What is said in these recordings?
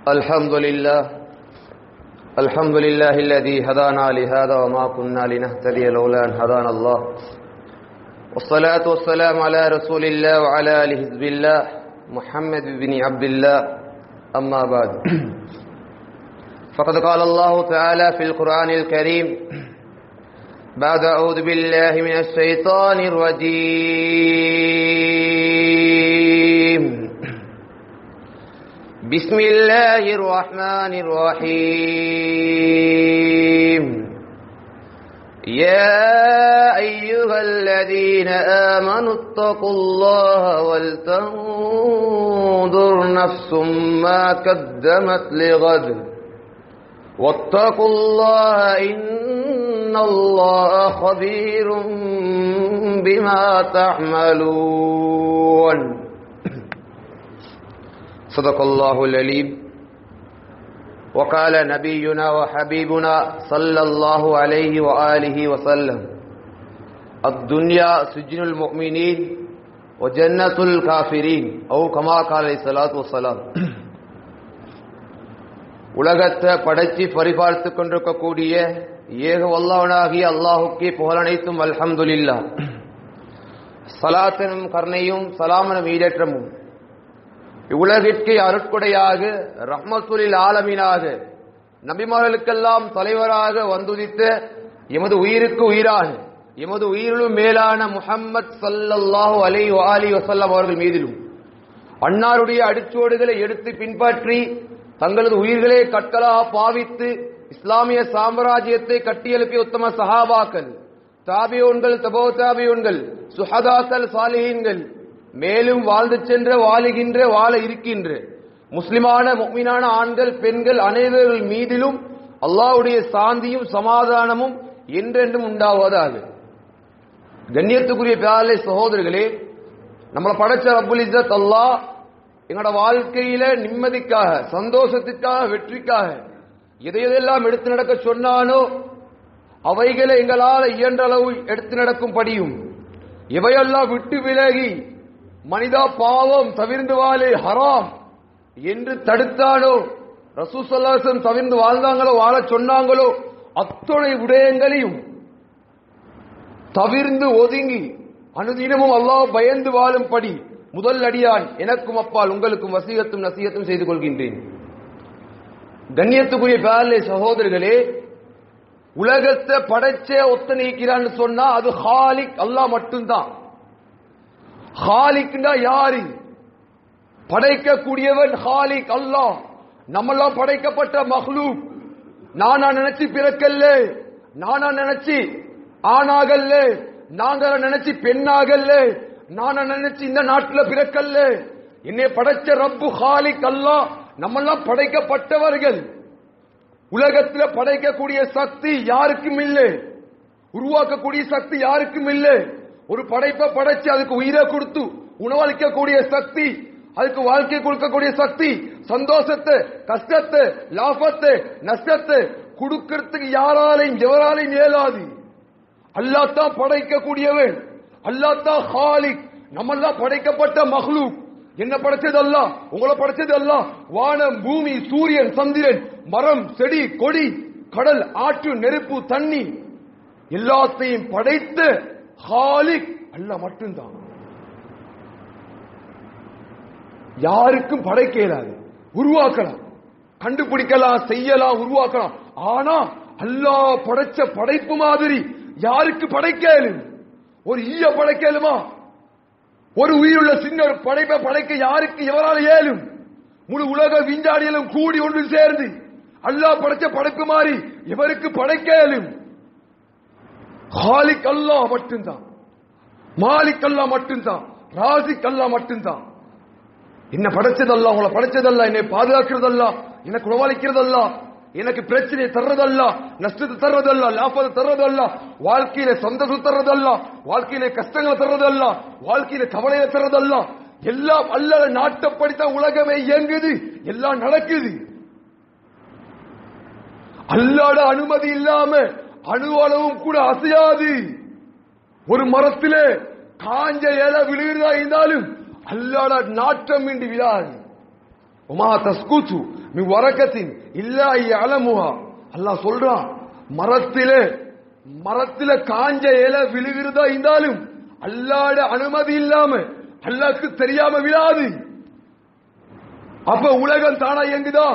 الحمد لله الحمد لله الذي هدانا لهذا وما كنا لنهتدي لولا أن هدانا الله والصلاة والسلام على رسول الله وعلى آله حزب الله محمد بن عبد الله أما بعد فقد قال الله تعالى في القرآن الكريم بعد أعوذ بالله من الشيطان الرجيم بسم الله الرحمن الرحيم يا أيها الذين آمنوا اتقوا الله ولتنظر نفس ما قدمت لغد واتقوا الله إن الله خبير بما تعملون صدق الله العليم وقال نبينا وحبيبنا صلى الله عليه وآله وسلم الدنيا سجن المؤمنين وجنة الكافرين أو كما قال عليه الصلاة والسلام உலகத்தை படைச்சு பரிபாலித்து கொண்டிருக்கக்கூடிய ஏக வல்லவனாகிய அல்லாஹுக்கே புகழனைத்தும் அல்ஹம்துலில்லா சலாத்தனும் கருணையும் சலாமனும் ஈடேற்றமும் இவ்வுலகிற்கு அருட்கொடையாக ரஹ்மத்துலில் ஆலமீனாக நபிமார்களுக்கெல்லாம் தலைவராக வந்துதித்த எமது உயிருக்கு உயிராக எமது உயிரிலும் மேலான முஹம்மத் சல்லல்லாஹு அலை அலி வசல்லம் அவர்கள் மீதிலும் அன்னாருடைய அடிச்சோடுகளை எடுத்து பின்பற்றி தங்களது உயிர்களே கற்களா பாவித்து இஸ்லாமிய சாம்ராஜ்யத்தை கட்டியெழுப்பிய உத்தம சஹாபாக்கள் தாபியோன்கள் தபோ தாபியோன்கள் சுஹதாக்கள் சாலிஹீன்கள் மேலும் வாழ்ந்து சென்ற வாழுகின்ற வாழ இருக்கின்ற முஸ்லிமான முக்மீனான ஆண்கள் பெண்கள் அனைவர்கள் மீதிலும் அல்லாஹ்வுடைய சாந்தியும் சமாதானமும் என்றென்றும் உண்டாவதாக கண்ணியத்துக்குரிய பேரலை சகோதரர்களே நம்மளை படைச்ச ரப்புல் இஸ்ஸத் அல்லாஹ் எங்களோட வாழ்க்கையில நிம்மதிக்காக சந்தோஷத்திற்காக வெற்றிக்காக எதை எதெல்லாம் எடுத்து நடக்க சொன்னானோ அவைகளை எங்களால் இயன்ற அளவு எடுத்து நடக்கும்படியும் எவையெல்லாம் விட்டு விலகி மனிதா பாவம் தவிர்ந்து வாழே ஹராம் என்று தடுத்தானோ ரசூசல்லாசம் தவிர்ந்து வாழ்ந்தாங்களோ வாழ சொன்னாங்களோ அத்துணை விடயங்களையும் தவிர்ந்து ஒதுங்கி அனுதினமும் அல்லாஹ் பயந்து வாழும்படி முதல் அடியான் எனக்கும் அப்பால் உங்களுக்கும் வசீகத்தும் நசீகத்தும் செய்து கொள்கின்றேன் கண்ணியத்துக்குரிய பேரலை சகோதரர்களே உலகத்தை படைச்ச ஒத்த நீக்கிறான்னு சொன்னா அது ஹாலிக் அல்லாஹ் மட்டும்தான் ஹாலிக்னா யாரு படைக்கக்கூடியவன் ஹாலிக் அல்லாஹ் நம்மெல்லாம் படைக்கப்பட்ட மஹ்லூக் நானா நினைச்சு பிறக்கல்ல நானா நினைச்சு ஆணாகல்ல நாங்க நினைச்சு பெண்ணாகல்ல நானா நினைச்சு இந்த நாட்டுல பிறக்கல்ல என்னை படைச்ச ரப்பு ஹாலிக் அல்லாஹ் நம்மெல்லாம் படைக்கப்பட்டவர்கள் உலகத்துல படைக்கக்கூடிய சக்தி யாருக்கும் இல்லை உருவாக்கக்கூடிய சக்தி யாருக்கும் இல்லை ஒரு படைப்பை படைச்சு அதுக்கு உயிரை கொடுத்து உணவளிக்கக்கூடிய சக்தி அதுக்கு வாழ்க்கை கொடுக்கக்கூடிய சக்தி சந்தோஷத்தை கஷ்டத்தை லாபத்தை நஷ்டத்தை கொடுக்கறதுக்கு யாராலையும் எவராலையும் இயலாது அல்லாத்தான் படைக்கக்கூடியவன் அல்லாத்தான் ஹாலிக் நம்மெல்லாம் படைக்கப்பட்ட மஹ்லூக் என்ன படைச்சது அல்ல உங்களை படைச்சது அல்ல வானம் பூமி சூரியன் சந்திரன் மரம் செடி கொடி கடல் ஆற்று நெருப்பு தண்ணி எல்லாத்தையும் படைத்த ஹாலிக் அல்ல மட்டும்தான் யாருக்கும் படைக்க இயலாது உருவாக்கலாம் கண்டுபிடிக்கலாம் செய்யலாம் உருவாக்கலாம் ஆனா அல்லாஹ் படைச்ச படைப்பு மாதிரி யாருக்கு படைக்க இயலும் ஒரு ஈய படைக்க இயலுமா ஒரு உயிருள்ள சின்ன ஒரு படைப்பை படைக்க யாருக்கு எவரால் இயலும் முழு உலக விஞ்ஞானிகளும் கூடி ஒன்று சேர்ந்து அல்லாஹ் படைச்ச படைப்பு மாதிரி இவருக்கு படைக்க இயலும் ஹாலிக் அல்லாஹ் மட்டும்தான் மாலிக் அல்லாஹ் மட்டும்தான் ராசிக் அல்லாஹ் மட்டும்தான் என்ன படைச்சதல்ல உங்களை படைச்சதல்ல என்னை பாதுகாக்கிறதல்ல எனக்கு உணவளிக்கிறதல்ல எனக்கு பிரச்சனை தர்றதல்ல நஷ்டத்தை தர்றதல்ல லாபத்தை தர்றதல்ல வாழ்க்கையில சந்தோஷம் தர்றதல்ல வாழ்க்கையில கஷ்டங்களை தர்றதல்ல வாழ்க்கையில கவலையை தர்றதல்ல எல்லாம் அல்ல நாட்டப்படித்தான் உலகமே இயங்குது எல்லாம் நடக்குது அல்லாட அனுமதி இல்லாம அணு அளவும் கூட அசையாது ஒரு மரத்திலே காஞ்ச இலை விழுகிறதா இருந்தாலும் அல்லாட நாட்டம் இன்றி விழாது உமா தஸ்குத்து மி வரக்கத்தின் இல்லா அலமுகா அல்லாஹ் சொல்றான் மரத்திலே மரத்தில காஞ்ச இலை விழுகிறதா இருந்தாலும் அல்லாட அனுமதி இல்லாம அல்லாஹ்க்கு தெரியாம விழாது அப்ப உலகம் தானா இயங்குதா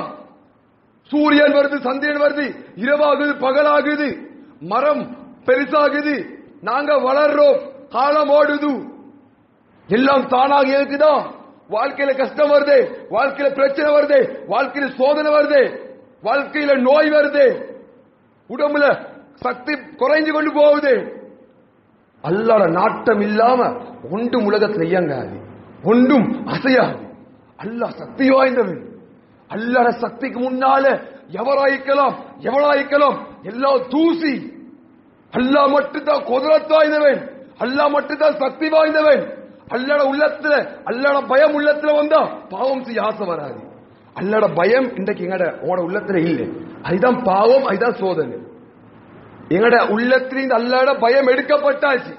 சூரியன் வருது சந்திரன் வருது இரவாகுது பகலாகுது மரம் பெருசாகுது நாங்க வளர்றோம் காலம் ஓடுது எல்லாம் தானாக இருக்குதா வாழ்க்கையில கஷ்டம் வருது வாழ்க்கையில பிரச்சனை வருது வாழ்க்கையில சோதனை வருது வாழ்க்கையில நோய் வருது உடம்புல சக்தி குறைஞ்சு கொண்டு போகுது அல்லாட நாட்டம் இல்லாம ஒன்றும் உலகத்தில் இயங்காது ஒன்றும் அசையாது அல்லாஹ் சக்தி வாய்ந்தவன் அல்லாட சக்திக்கு முன்னால எவராய்க்கலாம் எவராய்க்கலாம் எல்லாம் தூசி அல்லாஹ் மட்டும்தான் குதிரத் வாய்ந்தவன் அல்லாஹ் மட்டும்தான் சக்தி வாய்ந்தவன் அல்லாட உள்ளத்துல அல்லாட பயம் உள்ளத்துல வந்தா பாவம் செய்ய ஆசை வராது அல்லாட பயம் இன்றைக்கு எங்கட உங்களோட உள்ளத்துல இல்லை அதுதான் பாவம் அதுதான் சோதனை எங்கட உள்ளத்திலிருந்து அல்லாட பயம் எடுக்கப்பட்டாச்சு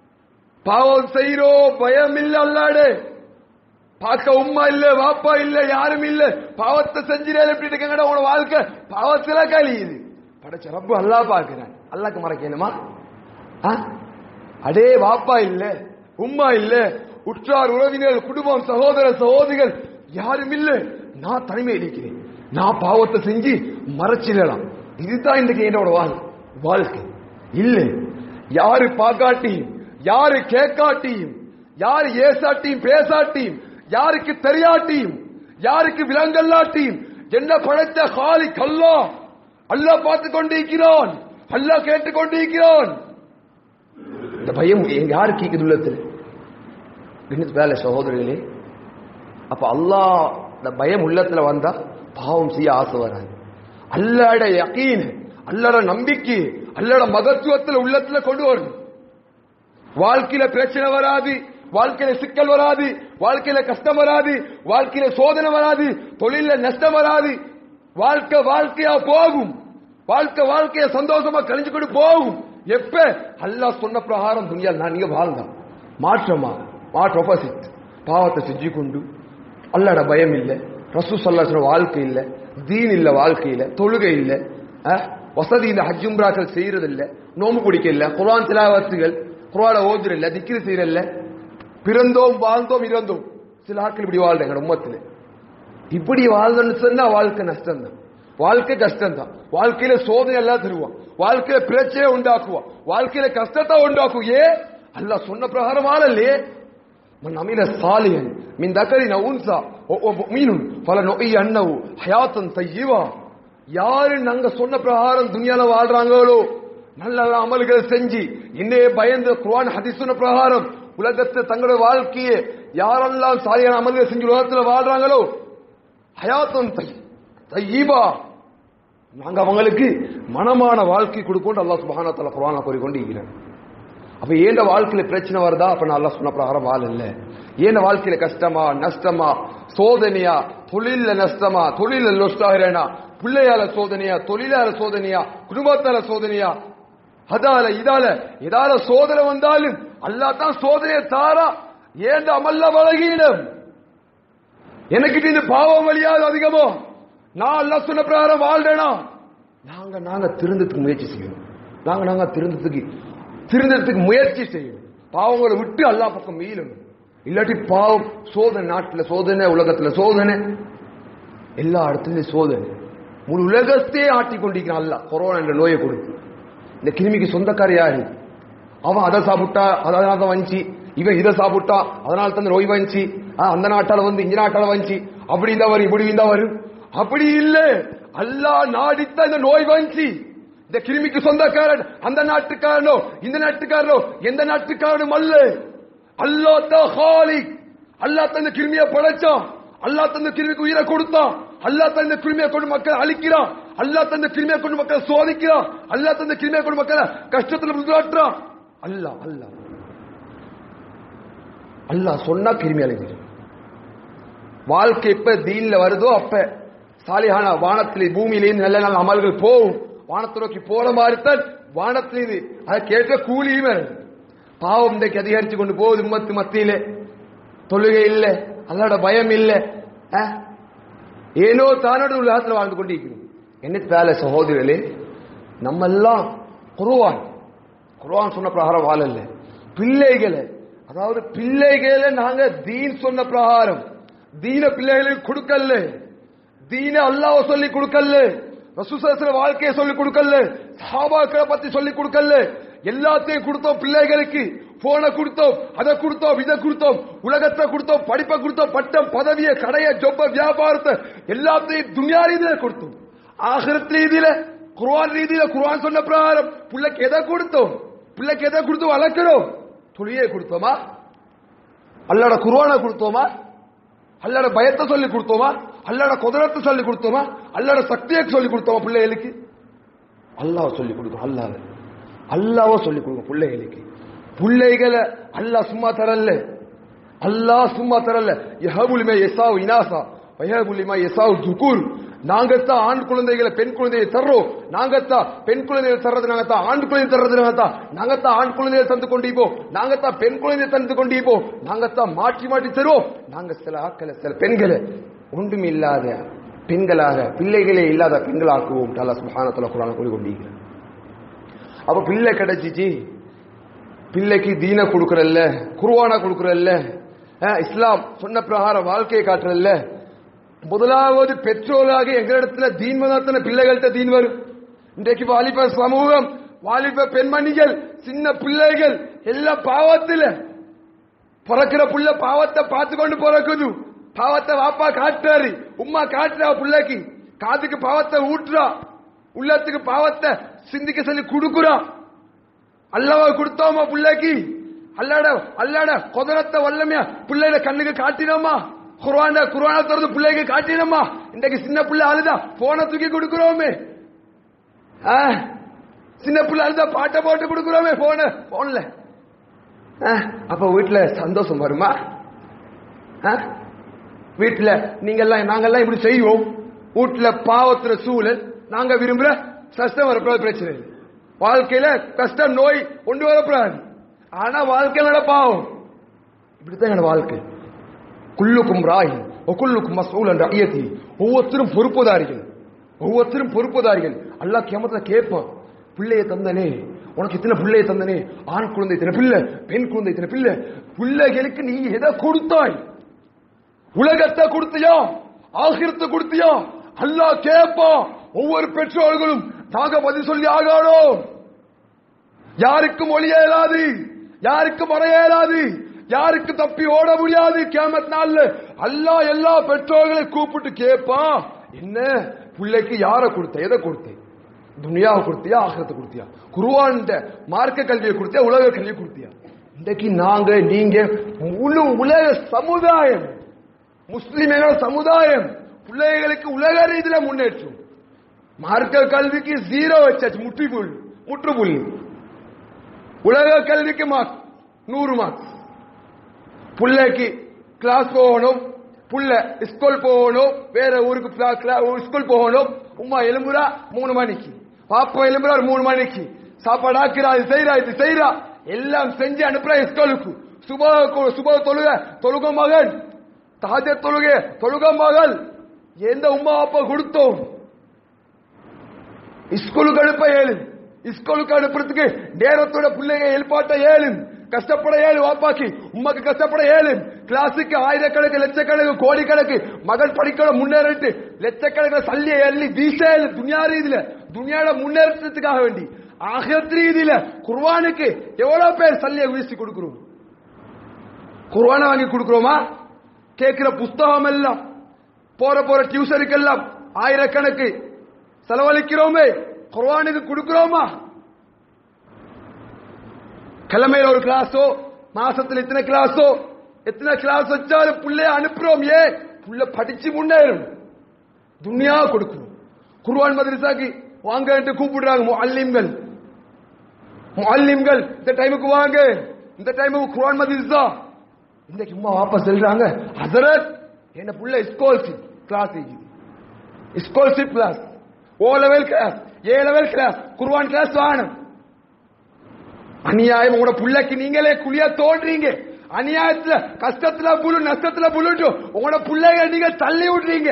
பாவம் செய்யறோ பயம் இல்ல அல்லாடு பார்க்க உம்மா இல்ல வாப்பா இல்ல யாரும் இல்ல பாவத்தை செஞ்சிரே எப்படி இருக்கங்கட உன வாழ்க்கை பாவத்துல கழியுது படைச்ச ரப்பு அல்லா பாக்குறேன் அல்லாக்கு மறக்கணுமா ஆ? அடே வாப்பா இல்ல உம்மா இல்ல உற்றார் உறவினர் குடும்பம் சகோதர சகோதரிகள் யாரும் இல்ல நான் தனிமையில் இருக்கிறேன் நான் பாவத்தை செஞ்சு மறைச்சிடலாம் இதுதான் இன்றைக்கு என்னோட வாழ் வாழ்க்கை இல்ல யாரு பார்க்காட்டியும் யாரு கேட்காட்டியும் யாரு ஏசாட்டியும் பேசாட்டியும் யாருக்கு தெரியாட்டியும் யாருக்கு விலங்கல்லாட்டியும் என்ன படைத்த காலி கல்லா அல்லாஹ் பார்த்து கொண்டிருக்கிறான் அல்லாஹ் கேட்டுக் கொண்டிருக்கிறான் இந்த பயம் எங்க யாரு கேக்குது உள்ளத்துல கணித் வேலை சகோதரர்களே அப்ப அல்லாஹ் இந்த பயம் உள்ளத்துல வந்தா பாவம் செய்ய ஆசை வராது அல்லாட யகீன் அல்லாட நம்பிக்கை அல்லாட மகத்துவத்துல உள்ளத்துல கொண்டு வரணும் வாழ்க்கையில பிரச்சனை வராது வாழ்க்கையில சிக்கல் வராது வாழ்க்கையில கஷ்டம் வராது வாழ்க்கையில சோதனை வராது தொழில நஷ்டம் வராது வாழ்க்கை வாழ்க்கையா போகும் வாழ்க்கை வாழ்க்கைய சந்தோஷமா கழிஞ்சு கொண்டு போகும் எப்ப அல்லாஹ் சொன்ன பிரகாரம் துணியால் நான் நீங்க வாழ்ந்தான் மாற்றமா மாற்ற ஆப்போசிட் பாவத்தை செஞ்சு கொண்டு அல்லாட பயம் இல்ல ரசூ சொல்லாசன வாழ்க்கை இல்ல தீன் இல்ல வாழ்க்கையில தொழுகை இல்ல அஹ், வசதி இல்ல ஹஜ்ஜும்ராக்கள் செய்யறது இல்ல நோம்பு பிடிக்க இல்ல குர்ஆன் திலாவத்துகள் குர்ஆன ஓதுற இல்ல திக்ரு செய்யற இல்ல பிறந்தோம் வாழ்ந்தோம் இறந்தோம் சில ஆட்கள் இப்படி வாழ்றாங்க எங்க உம்மத்துல இப்படி வாழ்ந்தோம்னு சொன்னா வாழ்க்கை நஷ்டம் தான் வாழ்க்கை கஷ்டம் தான் வாழ்க்கையில சோதனை எல்லாம் தருவான் வாழ்க்கையில பிரச்சனை உண்டாக்குவான் வாழ்க்கையில கஷ்டத்தை உண்டாக்கும் ஏ அல்லாஹ் சொன்ன பிரகாரம் வாழலையே من عمل صالحا من ذكر او انثى وهو مؤمن فلنحيينه حياه طيبه யாரு நாங்க சொன்ன பிரகாரம் துனியால வாழ்றாங்களோ நல்ல நல்ல அமல்கள் செஞ்சு இன்னைய பயந்து குர்ஆன் ஹதீஸ் சொன்ன பிரகாரம் உலகத்தை தங்களோட வாழ்க்கையை யாரெல்லாம் சாலியான அமல்கள் செஞ்சு உலகத்துல வாழ்றாங்களோ ஹயாத்தன் தையீபா நாங்க அவங்களுக்கு மனமான வாழ்க்கை கொடுப்போம் அல்லாஹ் சுப்ஹானஹு வ தஆலா குர்ஆன்ல கூறிக்கொண்டு இருக்கிறார் அப்ப ஏண்ட வாழ்க்கையில பிரச்சனை வருதா அப்ப நான் அல்லாஹ் சொன்ன பிரகாரம் வாழ இல்ல ஏண்ட வாழ்க்கையில கஷ்டமா நஷ்டமா சோதனையா தொழில நஷ்டமா தொழில நஷ்டாகிறேனா பிள்ளையால சோதனையா தொழிலால சோதனையா குடும்பத்தால சோதனையா அதால இதால இதால சோதனை வந்தாலும் அல்லாஹ் தான் சோதனையை தாரா ஏண்ட அமல்ல பலகீனம் எனக்கு இந்த பாவம் வழியாது அதிகமோ நான் அல்லாஹ் சொன்ன பிரகாரம் வாழ்றேனா நாங்க நாங்க திருந்ததுக்கு முயற்சி செய்யணும் நாங்க நாங்க திருந்ததுக்கு திருந்ததுக்கு முயற்சி செய்யணும் பாவங்களை விட்டு அல்லாஹ் பக்கம் மீளணும் இல்லாட்டி பாவம் சோதனை நாட்டுல சோதனை உலகத்துல சோதனை எல்லா இடத்துலயும் சோதனை முழு உலகத்தையே ஆட்டி கொண்டிருக்கிறான் அல்லாஹ் கொரோனா என்ற நோயை கொடுத்து இந்த கிருமிக்கு சொந்தக்கார யாரு அவன் அதை சாப்பிட்டா அதனால தான் வந்துச்சு இவன் இதை சாப்பிட்டா அதனால தான் இந்த நோய் வந்துச்சு ஆ, அந்த நாட்டால வந்து இங்க நாட்டால வந்துச்சு அப்படி இருந்தா வரும் இப்படி இருந்தா வரும் அப்படி இல்ல அல்லாஹ் நாடித்தான் இந்த நோய் வந்துச்சு இந்த கிருமிக்கு சொந்தக்காரன் அந்த நாட்டுக்காரனோ இந்த நாட்டுக்காரனோ எந்த நாட்டுக்காரனும் அல்ல அல்லாஹ் தான் ஹாலிக் அல்லாஹ் தான் இந்த கிருமியை படைச்சான் அல்லாஹ் தந்த கிருமிக்கு உயிரை கொடுத்தான் அல்லாஹ் தந்த கிருமியை கொண்டு மக்களை அழிக்கிறான் அல்லாஹ் தந்த கிருமியை கொண்டு மக்களை சோதிக்கிறான் அல்லாஹ் தந்த கிருமியை கொண்டு மக்களை கஷ்டத்துல முதாட்டுறான் அல்லாஹ் அல்லாஹ் அல்லாஹ் சொன்னா கிருமி அழிஞ்சிடும் வாழ்க்கை எப்ப தீன்ல வருதோ அப்ப சாலிஹான வானத்திலே பூமியிலேருந்து நல்ல நல்ல அமல்கள் போகும் வானத்தை நோக்கி போற மாதிரி தான் வானத்திலிருந்து அதை கேட்க கூலியுமே பாவம் இன்றைக்கு அதிகரிச்சு கொண்டு போகுது உம்மத்து மத்தியிலே தொழுகை இல்ல அல்லாட பயம் இல்ல அஹ்? ஏனோ தானோட உலகத்தில் வாழ்ந்து கொண்டிருக்கிறோம் என்னத்தால சகோதரர்களே நம்ம எல்லாம் குருவான் குர்ஆன் சொன்ன பிரகாரம் வாழல பிள்ளைகளை அதாவது பிள்ளைகளை நாங்க தீன் சொன்ன பிரகாரம் தீன பிள்ளைகளுக்கு கொடுக்கல தீன அல்லாஹ் சொல்லி கொடுக்கல ரசூசர வாழ்க்கையை சொல்லி கொடுக்கல சஹாபாக்களை பத்தி சொல்லி கொடுக்கல எல்லாத்தையும் கொடுத்தோம் பிள்ளைகளுக்கு போனை கொடுத்தோம் அதை கொடுத்தோம் இதை கொடுத்தோம் உலகத்தை கொடுத்தோம் படிப்பை கொடுத்தோம் பட்டம் பதவியை கடைய ஜொப்ப வியாபாரத்தை எல்லாத்தையும் துனியா ரீதியில கொடுத்தோம் ஆகிரத் ரீதியில குர்ஆன் ரீதியில குர்ஆன் சொன்ன பிரகாரம் பிள்ளைக்கு எதை கொடுத்தோம் பிள்ளைக்கு எதை கொடுத்து வளர்க்கிறோம் தொழிலை கொடுத்தோமா அல்லாட குர்ஆனை கொடுத்தோமா அல்லாட பயத்தை சொல்லி கொடுத்தோமா அல்லாட குதிரத்தை சொல்லி கொடுத்தோமா அல்லாட சக்தியை சொல்லி கொடுத்தோமா பிள்ளைகளுக்கு அல்லாஹ் சொல்லி கொடுக்கும் அல்லாஹ் அல்லாஹ் சொல்லி கொடுக்கும் பிள்ளைகளுக்கு பிள்ளைகளை அல்லாஹ் சும்மா தரல அல்லாஹ் சும்மா தரல யஹபுலிமே யசாவு இனாசா வயஹபுலிமா யசாவு துகுர் நாங்கத்தான் ஆண் குழந்தைகளை பெண் குழந்தையை தர்றோம் நாங்கத்தான் பெண் குழந்தைகளை தர்றது நாங்கத்தான் ஆண் குழந்தை தர்றது நாங்கத்தான் நாங்கத்தான் ஆண் குழந்தையை தந்து கொண்டிப்போம் நாங்கத்தான் பெண் குழந்தையை தந்து கொண்டிப்போம் நாங்கத்தான் மாற்றி மாற்றி தருவோம் நாங்க சில ஆட்களை சில பெண்களை ஒன்றும் இல்லாத பெண்களாக பிள்ளைகளே இல்லாத பெண்களாக்குவோம் அல்லாஹ் சுப்ஹானஹு குரான் கூறி கொண்டிருக்கிறார் அப்ப பிள்ளை கிடைச்சிச்சு பிள்ளைக்கு தீன கொடுக்கறல்ல குருவானா கொடுக்கறல்ல அஹ், இஸ்லாம் சொன்ன பிரகாரம் வாழ்க்கையை காட்டுறல்ல முதலாவது பெற்றோராக எங்களிடத்துல தீன் மதத்தின பிள்ளைகள்கிட்ட தீன் வரும் இன்றைக்கு வாலிப சமூகம் வாலிப பெண்மணிகள் சின்ன பிள்ளைகள் எல்லாம் பாவத்துல பிறக்கிற புள்ள பாவத்தை பார்த்து கொண்டு பிறக்குது பாவத்தை வாப்பா காட்டுறாரு உம்மா காட்டுறா பிள்ளைக்கு காதுக்கு பாவத்தை ஊட்டுறா உள்ளத்துக்கு பாவத்தை சிந்திக்க சொல்லி கொடுக்குறா அல்லவா கொடுத்தோமா பிள்ளைக்கு அல்லாட அல்லாட குதிரத்தை வல்லமையா பிள்ளைட கண்ணுக்கு காட்டினோமா குர்ஆன குர்ஆன திறந்து பிள்ளைக்கு காட்டினோமா இன்றைக்கு சின்ன பிள்ளை அழுதா போனை தூக்கி கொடுக்குறோமே ஆ, சின்ன பிள்ளை அழுதா பாட்டை போட்டு கொடுக்குறோமே போன போன்ல அப்ப வீட்டுல சந்தோஷம் வருமா ஆ? வீட்டுல நீங்கெல்லாம் நாங்கெல்லாம் இப்படி செய்வோம் வீட்டுல பாவத்துல சூழல் நாங்க விரும்புற கஷ்டம் வரப்படாது பிரச்சனை இல்லை வாழ்க்கையில கஷ்டம் நோய் கொண்டு வரப்படாது ஆனா வாழ்க்கையில பாவம் இப்படித்தான் என்னோட வாழ்க்கை குல்லுக்கும் ராய் ஒக்குள்ளுக்கும் மசூல் என்ற ஐயத்தி ஒவ்வொருத்தரும் பொறுப்புதாரிகள் ஒவ்வொருத்தரும் பொறுப்புதாரிகள் அல்லாஹ் கியமத்துல கேட்பான் பிள்ளைய தந்தனே உனக்கு இத்தனை பிள்ளைய தந்தனே ஆண் குழந்தை இத்தனை பிள்ளை பெண் குழந்தை இத்தனை பிள்ளை பிள்ளைகளுக்கு நீ எதை கொடுத்தாய் உலகத்தை கொடுத்தியா ஆகிரத்தை கொடுத்தியா அல்லாஹ் கேட்பான் ஒவ்வொரு பெற்றோர்களும் நாங்க பதில் சொல்லி ஆகானோம் யாருக்கும் ஒளிய இயலாது யாருக்கும் மறைய இயலாது யாருக்கு தப்பி ஓட முடியாது கேமத் நாள்ல அல்லாஹ் எல்லா பெற்றோர்களை கூப்பிட்டு கேட்பான் என்ன பிள்ளைக்கு யார கொடுத்த எதை கொடுத்த துனியாவை கொடுத்தியா ஆகிரத்தை கொடுத்தியா குருவான்ட மார்க்க கல்வியை கொடுத்தியா உலக கல்வியை கொடுத்தியா இன்றைக்கு நாங்க நீங்க முழு உலக சமுதாயம் முஸ்லிம்கள சமுதாயம் பிள்ளைகளுக்கு உலக ரீதியில முன்னேற்றம் மார்க்க கல்விக்கு ஜீரோ வச்சாச்சு முற்றுப்புள்ளி முற்றுப்புள்ளி உலக கல்விக்கு மார்க் நூறு மார்க் புள்ளைக்கு கிளாஸ் போகணும் புள்ள ஸ்கூல் போகணும் வேற ஊருக்கு கிளா- கிளா- ஸ்கூல் போகணும் உமா எலும்புறா மூணு மணிக்கு பாப்பா எலும்புறாரு மூணு மணிக்கு சாப்பாடு ஆக்குறா இது செய்யறா இது செய்யறா எல்லாம் செஞ்சு அனுப்புறா ஸ்கூலுக்கு சுப சுப தொழுக தொழுக மகன் தாஜ தொழுக தொழுக மகள் எந்த உமா அப்பா கொடுத்தோம் ஸ்கூலுக்கு அனுப்ப ஏழு ஸ்கூலுக்கு அனுப்புறதுக்கு நேரத்தோட பிள்ளைங்க எழுப்பாட்ட ஏழு கஷ்டப்பட ஏழு வாப்பாக்கி உமாக்கு கஷ்டப்பட ஏழு கிளாஸுக்கு ஆயிரக்கணக்கு லட்சக்கணக்கு கோடிக்கணக்கு மகன் படிக்கணும் முன்னேறிட்டு லட்சக்கணக்கில் சல்லியை எள்ளி வீசேலு துணியா ரீதியில துணியால முன்னேற்றத்துக்காக வேண்டி ஆகத் ரீதியில குர்வானுக்கு எவ்வளவு பேர் சல்லியை வீசி கொடுக்கிறோம் குர்வானை வாங்கி கொடுக்கிறோமா கேட்கிற புஸ்தகம் எல்லாம் போற போற டியூஷனுக்கு எல்லாம் ஆயிரக்கணக்கு செலவழிக்கிறோமே குர்ஆனுக்கு கொடுக்கிறோமா கிழமையில ஒரு கிளாஸோ மாசத்துல எத்தனை கிளாஸோ எத்தனை கிளாஸ் வச்சாலும் பிள்ளைய அனுப்புறோம் ஏன் புள்ள படிச்சு முன்னேறும் துனியா கொடுக்கணும் குர்ஆன் மதரசாக்கு வாங்க என்று கூப்பிடுறாங்க முஅல்லிம்கள் முஅல்லிம்கள் இந்த டைமுக்கு வாங்க இந்த டைமுக்கு குர்ஆன் மதரசா இன்னைக்கு உமா வாப்பா சொல்றாங்க ஹசரத் என்ன புள்ள scholarship class scholarship class O level class A level class Quran class வாணும் அநியாயம் உங்களோட புள்ளைக்கு நீங்களே குழியா தோன்றீங்க அநியாயத்துல கஷ்டத்துல புழு நஷ்டத்துல புழுட்டு உங்களோட பிள்ளைங்க நீங்க தள்ளி விடுறீங்க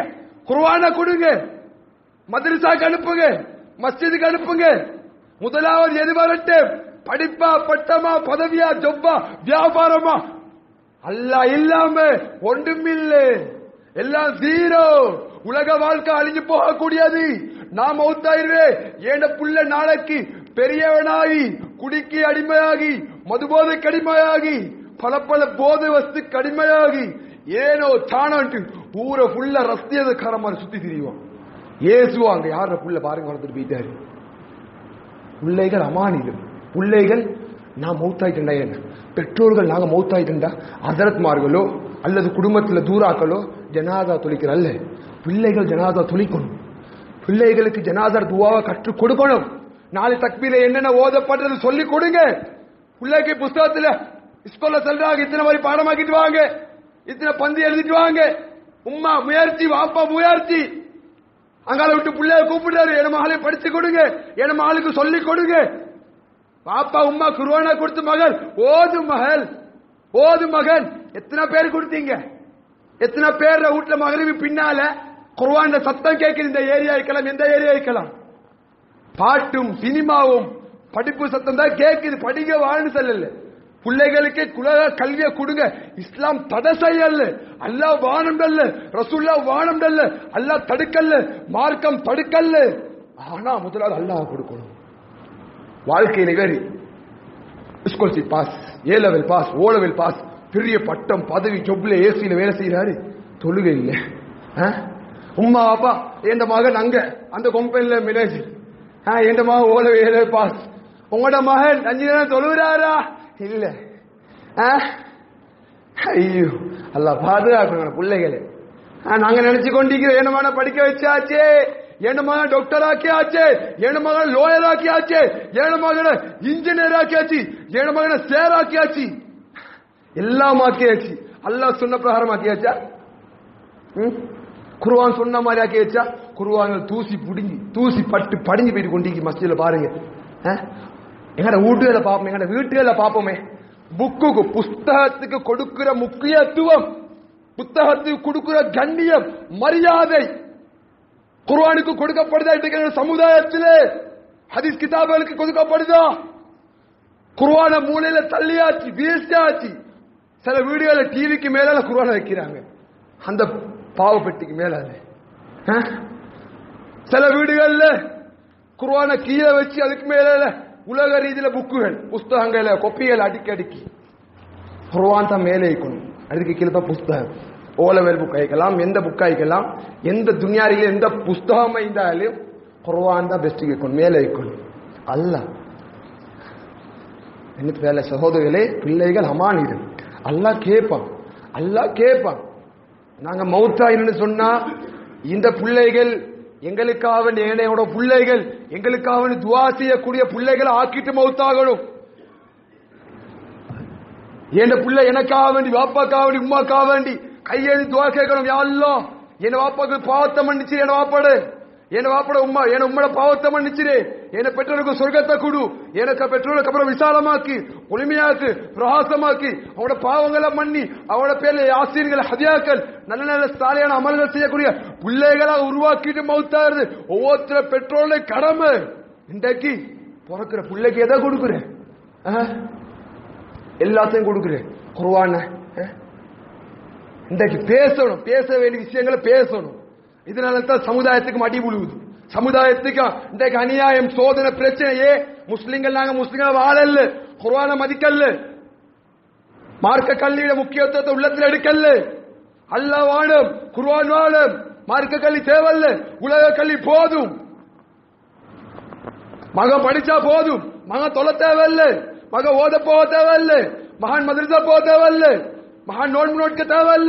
குர்ஆனை கொடுங்க மதரசாக்கு அனுப்புங்க மஸ்ஜிதுக்கு அனுப்புங்க முதலாவது எது வரட்டும் படிப்பா பட்டமா பதவியா ஜொப்பா வியாபாரமா அல்லாஹ் இல்லாம ஒன்றுமில்ல எல்லாம் ஜீரோ உலக வாழ்க்கை அழிஞ்சு போகக்கூடியது நான் மௌத்தாயிருவே ஏண்ட புள்ள நாளைக்கு பெரியவனாகி குடிக்கு அடிமையாகி மதுபோதைக்கு அடிமையாகி பல பல போதை வஸ்து கடிமையாகி ஏனோ தானான்ட்டு ஊரை ஃபுல்லா ரஸ்தியதுக்கார மாதிரி சுத்தி திரியுவான் ஏசுவா அங்க யார புள்ள பாருங்க வளர்த்துட்டு போயிட்டாரு பிள்ளைகள் அமானிதம் பிள்ளைகள் நான் மௌத்தாயிட்டா என்ன பெற்றோர்கள் நாங்க மௌத்தாயிட்டா அதரத்மார்களோ அல்லது குடும்பத்துல தூராக்களோ ஜனாதா தொழிக்கிற அல்ல பிள்ளைகள் ஜனாதா தொழிக்கணும் பிள்ளைகளுக்கு ஜனாதார் துவாவை கற்றுக் கொடுக்கணும் நாளை தக்பீர என்னென்ன ஓதப்படுறது சொல்லி கொடுங்க பிள்ளைக்கு புஸ்தகத்துல ஸ்கூல்ல சொல்றாங்க இத்தனை மாதிரி பாடமாக்கிட்டு வாங்க இத்தனை பந்து எழுதிட்டு வாங்க உம்மா முயற்சி வாப்பா முயற்சி அங்கால விட்டு பிள்ளைய கூப்பிடுறாரு என் மகளை படிச்சு கொடுங்க என் மகளுக்கு சொல்லி கொடுங்க பாப்பா உம்மா குருவானா கொடுத்த மகள் ஓது மகள் ஓது மகன் எத்தனை பேர் கொடுத்தீங்க எத்தனை பேர் வீட்டுல மகரிவி பின்னால குர்வான சத்தம் கேட்குது இந்த ஏரியா இருக்கலாம் எந்த ஏரியா இருக்கலாம் பாட்டும் சினிமாவும் படிப்பு சத்தம் தான் கேட்குது படிக்க வாழ்னு சொல்லல பிள்ளைகளுக்கு குலக கல்வியை கொடுங்க இஸ்லாம் தடை செய்யல அல்லாஹ் வானம் அல்ல ரசூல்லா வானம் அல்ல அல்லாஹ் தடுக்கல்ல மார்க்கம் தடுக்கல்ல ஆனா முதலாவது அல்லாஹ் கொடுக்கணும் வாழ்க்கையில வேறு school pass A level pass O level pass பெரிய பட்டம் பதவி ஜொப்ல ஏசியில வேலை செய்யறாரு தொழுகை இல்ல ஆ? உம்மா அப்பா என் மகன் அங்க அந்த கம்பெனில மேனேஜர் என் மகன் ஓல வேலை பாஸ் உங்களோட மகன் அஞ்சு நேரம் தொழுகிறாரா இல்ல ஆ? ஐயோ அல்லாஹ் பாதுகாக்கணும் பிள்ளைகளை ஆ, நாங்க நினைச்சு கொண்டிருக்கிறோம் என்ன மகனை படிக்க வச்சாச்சே என் மகன் டாக்டர் ஆக்கியாச்சு என் மகன் லோயர் ஆக்கியாச்சு என் மகனை இன்ஜினியர் ஆக்கியாச்சு என் மகனை சேர் ஆக்கியாச்சு எல்லாம் ஆக்கியாச்சு அல்லாஹ் சொன்ன பிரகாரம் ஆக்கியாச்சா ம்? குருவான் சொன்ன மாதிரி ஆக்கி வச்சா குருவான் தூசி புடிஞ்சு தூசி பட்டு படிஞ்சு போயிட்டு கொண்டிருக்கு மஸ்ஜில பாருங்க ஆ? எங்கட வீட்டுகளை பார்ப்போம் எங்கட வீட்டுகளை பார்ப்போமே புக்குக்கு புஸ்தகத்துக்கு கொடுக்கிற முக்கியத்துவம் புத்தகத்துக்கு கொடுக்கிற கண்ணியம் மரியாதை குர்ஆனுக்கு கொடுக்கப்படுதா இன்றைக்கு சமுதாயத்திலே ஹதீஸ் கிதாபுகளுக்கு கொடுக்கப்படுதா குர்ஆன மூலையில தள்ளியாச்சு வீசியாச்சு சில வீடுகளில் டிவிக்கு மேல குர்ஆன வைக்கிறாங்க அந்த பாவப்பெட்டிக்கு மேல அது ஆ? சில வீடுகள்ல குர்ஆன கீழே வச்சு அதுக்கு மேல உலக ரீதியில புக்குகள் புஸ்தகங்களை கொப்பிகள் அடுக்கி அடுக்கி குர்ஆன் தான் மேலே இருக்கணும் அதுக்கு கீழே தான் புஸ்தகம் ஓலவேல் புக் ஆயிக்கலாம் எந்த புக் ஆயிக்கலாம் எந்த துணியாரியில் எந்த புஸ்தகம் இருந்தாலும் குர்ஆன் தான் பெஸ்ட் இருக்கணும் மேலே இருக்கணும் அல்ல என்ன வேலை சகோதரர்களே பிள்ளைகள் அமானிதம் அல்லாஹ் கேட்பான் அல்லாஹ் கேட்பான் நாங்க மௌத்தாயின்னு சொன்னா இந்த பிள்ளைகள் எங்களுக்காக வேண்டிய என்னோட பிள்ளைகள் எங்களுக்காக வேண்டி துவா செய்யக்கூடிய பிள்ளைகளை ஆக்கிட்டு மௌத்தாகணும் என் பிள்ளை எனக்காக வேண்டி வாப்பாக்காக வேண்டி உமாக்காக வேண்டி கையெழுதி துவா கேட்கணும் யா அல்லாஹ் என் வாப்பாக்கு பாவத்தை மன்னிச்சு என் வாப்பாடு என் வாப்பட உம்மா என் உம்மட பாவத்தை மன்னிச்சிரு என் பெற்றோருக்கு சொர்க்கத்தை கொடு எனக்கு பெற்றோருக்கு அப்புறம் விசாலமாக்கி ஒளிமையாக்கு பிரகாசமாக்கி அவனோட பாவங்களை மன்னி அவனோட பேர்ல ஆசிரியர்கள் ஹதியாக்கள் நல்ல நல்ல சாலையான அமல்கள் செய்யக்கூடிய பிள்ளைகளா உருவாக்கிட்டு மௌத்தாருது ஒவ்வொருத்தர பெற்றோருடைய கடமை இன்றைக்கு பிறக்கிற பிள்ளைக்கு எதை கொடுக்குறேன் ஆ? எல்லாத்தையும் கொடுக்குறேன் குருவான இன்றைக்கு பேசணும் பேச வேண்டிய விஷயங்களை பேசணும் இதனால தான் சமுதாயத்துக்கு மடி விழுவுது சமுதாயத்துக்கு இன்றைக்கு அநியாயம் சோதனை பிரச்சனையே முஸ்லிம்கள் நாங்க முஸ்லிம்கள் வாழல்ல குர்ஆன மதிக்கல்ல மார்க்க கல்வியோட முக்கியத்துவத்தை உள்ளத்துல எடுக்கல்ல அல்லாஹ் வாழும் குர்ஆன் வாழும் மார்க்க கல்வி தேவையில்ல உலக கல்வி போதும் மகன் படிச்சா போதும் மகன் தொலை தேவையில்ல மகன் ஓத போக தேவையில்ல மகன் மதரசா போக தேவையில்ல மகன் நோன்பு நோட்க தேவையில்ல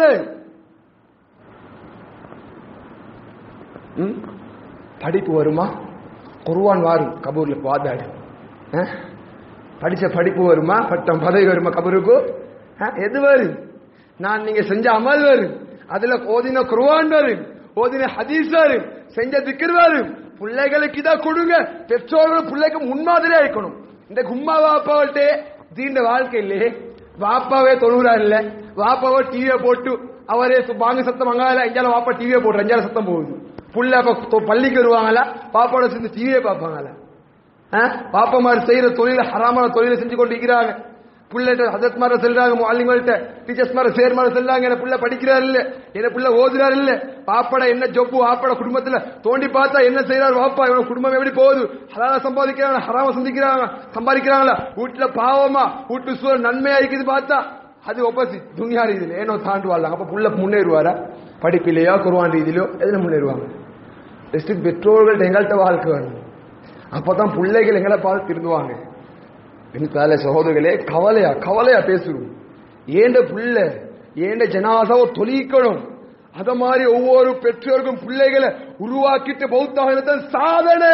ம்? படிப்பு வருமா குருவான் வாரும் கபூர்ல வாதாடு ஆ? படிச்ச படிப்பு வருமா பட்டம் பதவி வருமா கபூருக்கு ஆ? எது வரும் நான் நீங்க செஞ்ச அமல் வரும் அதுல ஓதின குருவான் வரும் ஓதின ஹதீஸ் வரும் செஞ்ச திக்கர் வரும் பிள்ளைகளுக்கு இதை கொடுங்க பெற்றோர்கள் பிள்ளைக்கு முன்மாதிரியா இருக்கணும் இந்த கும்மா வாப்பாவல்ட்டே தீண்ட வாழ்க்கை இல்லையே வாப்பாவே தொழுகிறார் இல்ல வாப்பாவை டிவியை போட்டு அவரே சு- வாங்க சத்தம் அங்கால இங்கால வாப்பா டிவியை போட்டு அஞ்சால சத்தம் போகுது புள்ள அப்ப தொ- பள்ளிக்கு வருவாங்களா பாப்பாவோட சேர்ந்து டிவியே பார்ப்பாங்களா பாப்பமார் செய்யற தொழில ஹராமான தொழிலை செஞ்சு கொண்டு இருக்கிறாங்க புள்ளைகிட்ட ஹசத் மார செல்றாங்க மாலிங்கள்ட்ட டீச்சர்ஸ் மார சேர் மார செல்றாங்க என்ன புள்ள படிக்கிறார் இல்ல என்ன புள்ள ஓதுறாரு இல்ல பாப்பட என்ன ஜொப்பு வாப்பட குடும்பத்துல தோண்டி பார்த்தா என்ன செய்யறாரு வாப்பா இவன குடும்பம் எப்படி போகுது ஹலால சம்பாதிக்கிறாங்க ஹராம சந்திக்கிறாங்க சம்பாதிக்கிறாங்களா வீட்டுல பாவமா வீட்டு சூழல் நன்மையா இருக்குது பார்த்தா அது ஒப்போசிட் துணியா ரீதியில ஏனோ தாண்டு வாழலாம் அப்ப புள்ள முன்னேறுவாரா படிப்பிலையோ குருவான் ரீதியிலோ எதுல முன்னேறுவாங்க ஜஸ்ட் பெற்றோர்கள்ட்ட எங்கள்கிட்ட வாழ்க்கை வரணும் அப்பதான் பிள்ளைகள் எங்களை பார்த்து திருந்துவாங்க பெண்கால சகோதரர்களே கவலையா கவலையா பேசுறோம் ஏண்ட புள்ள ஏண்ட ஜனாதாவை தொழிக்கணும் அத மாதிரி ஒவ்வொரு பெற்றோருக்கும் பிள்ளைகளை உருவாக்கிட்டு பௌத்தாக சாதனை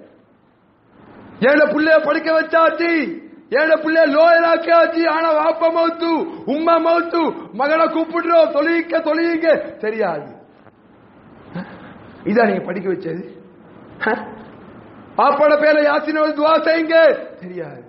ஏண்ட புள்ளைய படிக்க வச்சாச்சு ஏண்ட புள்ளைய லோயலாக்கியாச்சு ஆனா வாப்ப மௌத்து உம்மா மௌத்து மகனை கூப்பிடுறோம் தொழிக்க தொழிக்க தெரியாது இதா நீங்க படிக்க வச்சது பாப்பாட பேர யாசின துவா செய்யுங்க தெரியாது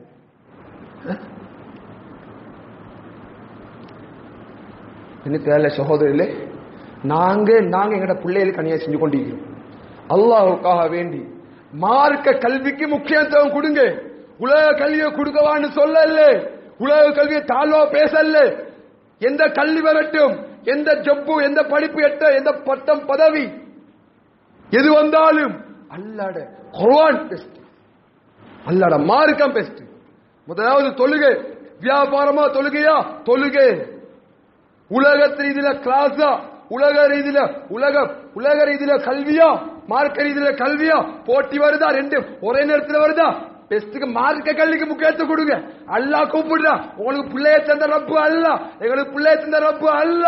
என்ன தேவையில்ல சகோதரிலே நாங்க நாங்க எங்கட பிள்ளைகளுக்கு அநியாயம் செஞ்சு கொண்டிருக்கிறோம் அல்லாஹுக்காக வேண்டி மார்க்க கல்விக்கு முக்கியத்துவம் கொடுங்க உலக கல்வியை கொடுக்கவான்னு சொல்லல உலக கல்வியை தாழ்வா பேசல எந்த கல்வி வரட்டும் எந்த ஜப்பு எந்த படிப்பு எட்ட எந்த பட்டம் பதவி எது வந்தாலும் அல்லாட குர்ஆன் பெஸ்ட் அல்லாட மார்க்கம் பெஸ்ட் முதலாவது தொழுகை வியாபாரமா தொழுகையா தொழுகை உலக ரீதியில கிளாஸா உலக ரீதியில உலக உலக ரீதியில கல்வியா மார்க்க ரீதியில கல்வியா போட்டி வருதா ரெண்டு ஒரே நேரத்தில் வருதா பெஸ்ட்டுக்கு மார்க்க கல்விக்கு முக்கியத்துவம் கொடுங்க அல்லாஹ் கூப்பிடுறா உங்களுக்கு பிள்ளைய தந்த ரப்பு அல்ல எங்களுக்கு பிள்ளைய தந்த ரப்பு அல்ல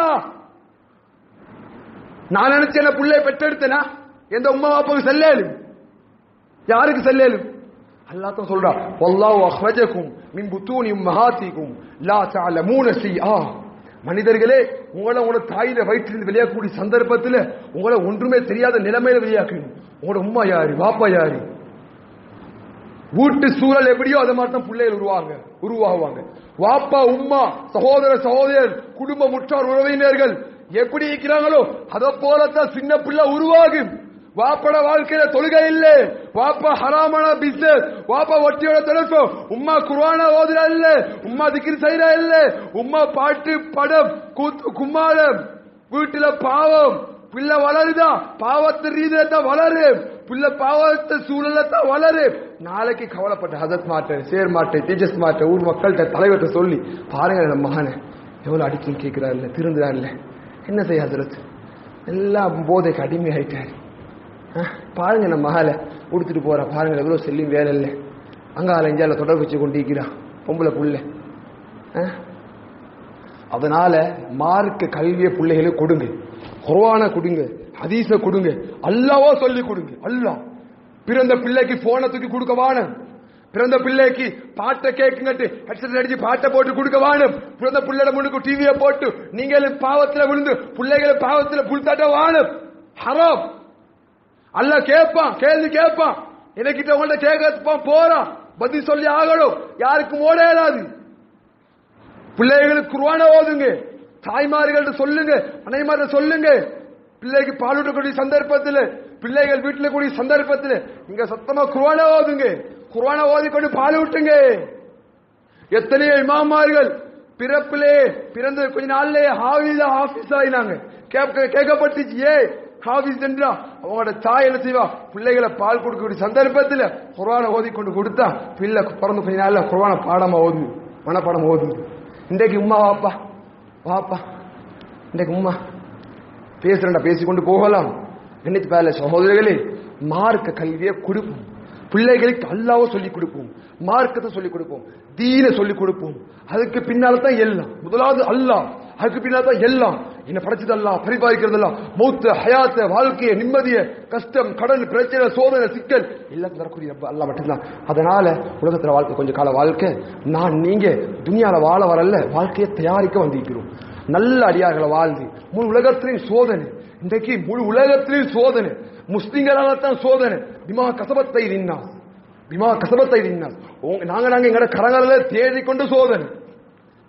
நான் நினைச்சேன் என்ன பிள்ளைய பெற்றெடுத்தனா எந்த உம்மா பாப்பாவுக்கு செல்லேலும் யாருக்கு செல்லேலும் அல்லாஹ் தான் சொல்றா வல்லாஹு அஹ்ரஜக்கும் மின் புத்தூனி உம்மஹாத்திக்கும் லா தஅலமூன ஷைஆ மனிதர்களே உங்களை உங்களோட தாயில வயிற்றிலிருந்து வெளியாகக்கூடிய சந்தர்ப்பத்தில் உங்களை ஒன்றுமே தெரியாத நிலைமையில வெளியாக்கணும் உங்களோட உம்மா யாரு வாப்பா யாரு வீட்டு சூழல் எப்படியோ அதை மாதிரி தான் பிள்ளைகள் உருவாங்க உருவாகுவாங்க வாப்பா உம்மா சகோதர சகோதரர் குடும்ப முற்றார் உறவினர்கள் எப்படி இருக்கிறாங்களோ அத போலத்தான் சின்ன பிள்ளை உருவாகும் வாப்பட வாழ்க்கையில தொழுகை இல்ல வாப்பா ஹராமான பிசினஸ் வாப்பா வட்டியோட தொடர்பு உம்மா குர்ஆன ஓதுறா இல்ல உம்மா திக்ர் செய்யறா இல்ல உம்மா பாட்டு படம் கூத்து கும்மாளம் வீட்டுல பாவம் பிள்ளை வளருதா பாவத்து ரீதியில தான் வளரு பிள்ளை பாவத்து சூழல தான் வளரு நாளைக்கு கவலைப்பட்ட ஹதத் மாட்டேன் சேர் மாட்டேன் டீச்சர்ஸ் மாட்டேன் ஊர் மக்கள்கிட்ட தலைவர்கிட்ட சொல்லி பாருங்க நம்ம மகனை எவ்வளவு அடிக்கும் கேட்கிறார் இல்ல திருந்துறார் இல்ல என்ன செய்ய ஹசரத் எல்லாம் போதைக்கு அடிமை ஆயிட்டாரு அஹ், பாருங்க நம்ம மகளை உடுத்துட்டு போறா பாருங்க எவ்வளவு செல்லும் வேலை இல்லை அங்கால இஞ்சால தொடர்பு வச்சு கொண்டிருக்கிறா பொம்பளை புள்ள அஹ், அதனால மார்க்க கல்வியை பிள்ளைகளுக்கு கொடுங்க குர்ஆனை கொடுங்க ஹதீஸ கொடுங்க அல்லாவோ சொல்லி கொடுங்க அல்லாஹ் பிறந்த பிள்ளைக்கு போனை தூக்கி கொடுக்க வானம் பிறந்த பிள்ளைக்கு பாட்டை கேட்குங்கட்டு ஹெட்செட் அடிச்சு பாட்டை போட்டு கொடுக்க வானம் பிறந்த பிள்ளைட முன்னுக்கு டிவியை போட்டு நீங்கள் பாவத்துல விழுந்து பிள்ளைகளை பாவத்துல புல்தாட்ட வானம் ஹராம் அல்லாஹ் கேட்பான் கேள்வி கேட்பான் எனக்கிட்ட உங்கள்ட்ட கேட்கப்பான் போறான் பதில் சொல்லி ஆகணும் யாருக்கும் ஓட இயலாது பிள்ளைகளுக்கு குர்ஆனை ஓதுங்க தாய்மார்கள்ட்ட சொல்லுங்க அனைமார்ட்ட சொல்லுங்க பிள்ளைக்கு பால் ஊட்டக்கூடிய சந்தர்ப்பத்தில் பிள்ளைகள் வீட்டுல கூடிய சந்தர்ப்பத்தில் நீங்க சத்தமா குர்ஆனை ஓதுங்க குர்ஆனை ஓதிக்கொண்டு பால் ஊட்டுங்க எத்தனையோ இமாமார்கள் பிறப்பிலே பிறந்த கொஞ்ச நாள்லயே ஹாஃபிஸா ஹாஃபிஸ் ஆயினாங்க கேட்க கேட்கப்பட்டுச்சு ஏ ஹாஃபிஸ் என்றா அவங்களோட தாய் என்ன செய்வா பிள்ளைகளை பால் கொடுக்கக்கூடிய சந்தர்ப்பத்தில் குர்ஆனை ஓதி கொண்டு கொடுத்தா பிள்ளை பிறந்த கொஞ்ச நாள்ல குர்ஆனை பாடமா ஓது மனப்பாடம் ஓதுது இன்றைக்கு உம்மா வாப்பா வாப்பா இன்றைக்கு உம்மா பேசுறேன்டா பேசிக்கொண்டு போகலாம் கண்ணித்து பேல சகோதரர்களே மார்க்க கல்வியை கொடுப்போம் பிள்ளைகளுக்கு அல்லாவோ சொல்லிக் கொடுப்போம் மார்க்கத்தை சொல்லிக் கொடுப்போம் தீன சொல்லிக் கொடுப்போம் அதுக்கு பின்னால தான் எல்லாம் முதலாவது அல்லாஹ் அதுக்கு பின்னால தான் எல்லாம் என்ன படைச்சது அல்ல பரிபாலிக்கிறது அல்ல மௌத்த ஹயாத்த வாழ்க்கைய நிம்மதிய கஷ்டம் கடன் பிரச்சனை சோதனை சிக்கல் எல்லாத்தையும் தரக்கூடிய ரப்ப அல்லாஹ் மட்டும்தான் அதனால உலகத்துல வாழ்க்கை கொஞ்சம் கால வாழ்க்கை நான் நீங்க துனியால வாழ வரல வாழ்க்கையை தயாரிக்க வந்திருக்கிறோம் நல்ல அடியார்களை வாழ்ந்து முழு உலகத்திலையும் சோதனை இன்றைக்கு முழு உலகத்திலையும் சோதனை முஸ்லிம்களால தான் சோதனை பிமா கசபத்தை நின்னா பிமா கசபத்தை நின்னா நாங்க நாங்க எங்கட கரங்களில் தேடி கொண்டு சோதனை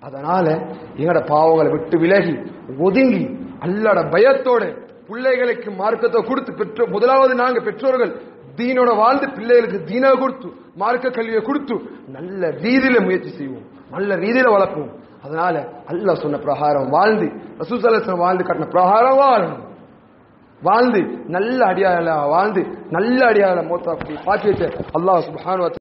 அதனால எங்கட பாவங்களை விட்டு விலகி ஒதுங்கி அல்லாட பயத்தோட பிள்ளைகளுக்கு மார்க்கத்தை கொடுத்து பெற்றோ முதலாவது நாங்க பெற்றோர்கள் தீனோட வாழ்ந்து பிள்ளைகளுக்கு தீன கொடுத்து மார்க்க கல்வியை கொடுத்து நல்ல ரீதியில முயற்சி செய்வோம் நல்ல ரீதியில வளர்ப்போம் அதனால அல்லாஹ் சொன்ன பிரகாரம் வாழ்ந்து ரசூசலசன் வாழ்ந்து காட்டின பிரகாரம் வாழணும் வாழ்ந்து நல்ல அடியாள வாழ்ந்து நல்ல அடியாள மோத்தா பாக்கியத்தை அல்லாஹ் சுப்ஹானஹு வ தஆலா